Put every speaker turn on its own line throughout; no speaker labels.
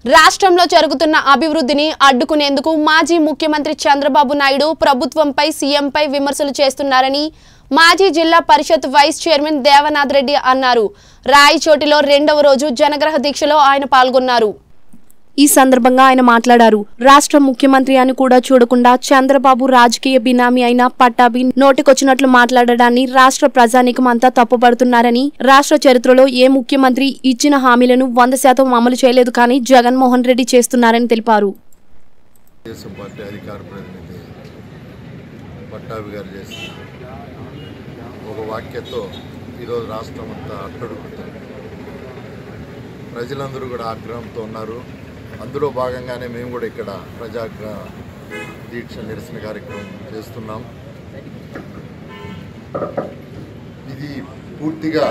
రాష్ట్రంలో జరుగుతున్న అభివృద్ధిని అడ్డుకునేందుకు మాజీ ముఖ్యమంత్రి చంద్రబాబు నాయుడు ప్రభుత్వంపై సీఎంపై విమర్శలు చేస్తున్నారని మాజీ జిల్లా పరిషత్ వైస్ చైర్మన్ దేవనాథ్ రెడ్డి అన్నారు రాయచోటిలో రెండవ రోజు జనగ్రహ దీక్షలో ఆయన పాల్గొన్నారు ఈ సందర్భంగా ఆయన మాట్లాడారు రాష్ట్ర ముఖ్యమంత్రి అని కూడా చూడకుండా చంద్రబాబు రాజకీయ బినామీ అయిన పట్టాభి నోటికొచ్చినట్లు మాట్లాడడాన్ని రాష్ట్ర ప్రజానీకం అంతా తప్పుపడుతున్నారని రాష్ట్ర చరిత్రలో ఏ ముఖ్యమంత్రి ఇచ్చిన హామీలను వంద శాతం అమలు చేయలేదు కానీ జగన్మోహన్ రెడ్డి చేస్తున్నారని తెలిపారు
తెలుగుదేశం పార్టీ అధికార ప్రతినిధి పట్టాభి గారు చేసిన ఒక వాక్యతో ఈరోజు రాష్ట్రం అంతా అట్టడుగుతుంది ప్రజలందరూ కూడా ఆగ్రహంతో ఉన్నారు అందులో భాగంగానే మేము కూడా ఇక్కడ ప్రజాగ్రహ దీక్ష నిరసన కార్యక్రమం చేస్తున్నాం ఇది పూర్తిగా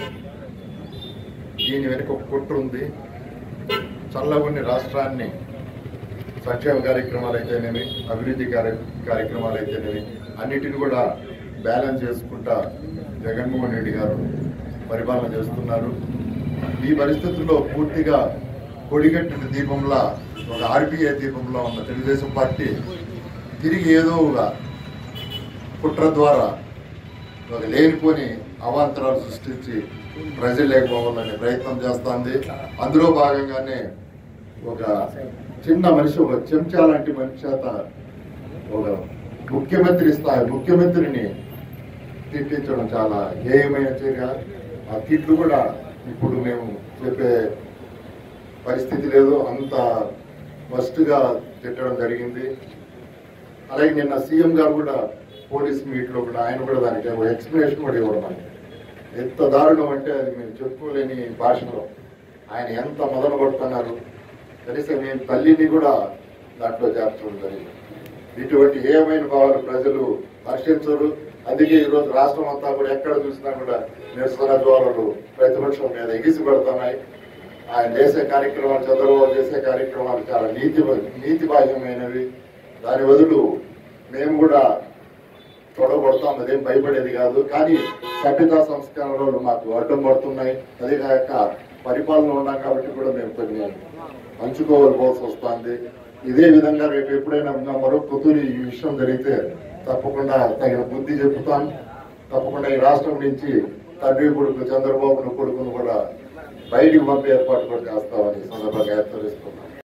దీని వెనుక ఒక కుట్ర ఉంది చల్లగొని రాష్ట్రాన్ని సంక్షేమ కార్యక్రమాలు అయితేనేమి అభివృద్ధి కార్య కార్యక్రమాలు అయితేనేమి అన్నిటిని కూడా బ్యాలెన్స్ చేసుకుంటా జగన్మోహన్ రెడ్డి గారు పరిపాలన చేస్తున్నారు ఈ పరిస్థితుల్లో పూర్తిగా కొడిగట్టిన దీపంలా ఒక ఆర్బీఐ దీపంలో ఉన్న తెలుగుదేశం పార్టీ తిరిగి ఏదో ఒక కుట్ర ద్వారా ఒక లేనిపోని అవాంతరాలు సృష్టించి ప్రజలు లేకపోవాలనే ప్రయత్నం చేస్తోంది అందులో భాగంగానే ఒక చిన్న మనిషి ఒక చెంచా లాంటి మనిషి చేత ఒక ముఖ్యమంత్రి స్థాయి ముఖ్యమంత్రిని తిట్టించడం చాలా హేయమైన చర్య ఆ తిట్లు కూడా ఇప్పుడు మేము చెప్పే పరిస్థితి లేదు అంత గా తిట్టడం జరిగింది అలాగే నిన్న సీఎం గారు కూడా పోలీస్ మీట్లో కూడా ఆయన కూడా దానికి ఒక ఎక్స్ప్లెనేషన్ కూడా ఇవ్వడం మనకి. ఎంత దారుణం అంటే అది మీరు చెప్పుకోలేని భాషలో ఆయన ఎంత మొదలు పడుతున్నారు కనీసం మేము తల్లిని కూడా దాంట్లో చేర్చడం జరిగింది ఇటువంటి ఏమైన భావాలు ప్రజలు హర్షించరు అందుకే ఈరోజు రాష్ట్రం అంతా కూడా ఎక్కడ చూసినా కూడా నిరసన జ్వాలలు ప్రతిపక్షం మీద ఎగిసి పడుతున్నాయి ఆయన చేసే కార్యక్రమాలు చంద్రబాబు చేసే కార్యక్రమాలు చాలా నీతి నీతి బాహ్యమైనవి దాని బదులు మేము కూడా తొడగొడతాం అదేం భయపడేది కాదు కానీ సభ్యతా సంస్కరణలు మాకు అడ్డం పడుతున్నాయి అదే కాక పరిపాలన ఉన్నాం కాబట్టి కూడా మేము కొన్ని పంచుకోవాల్సి వస్తుంది ఇదే విధంగా రేపు ఎప్పుడైనా ఇంకా మరో పొత్తులు ఈ విషయం జరిగితే తప్పకుండా తగిన బుద్ధి చెప్తాం తప్పకుండా ఈ రాష్ట్రం నుంచి తండ్రి కొడుకు చంద్రబాబును కొడుకును కూడా బయటికి పంపే ఏర్పాటు కూడా చేస్తామని ఈ సందర్భంగా హెచ్చరిస్తున్నాం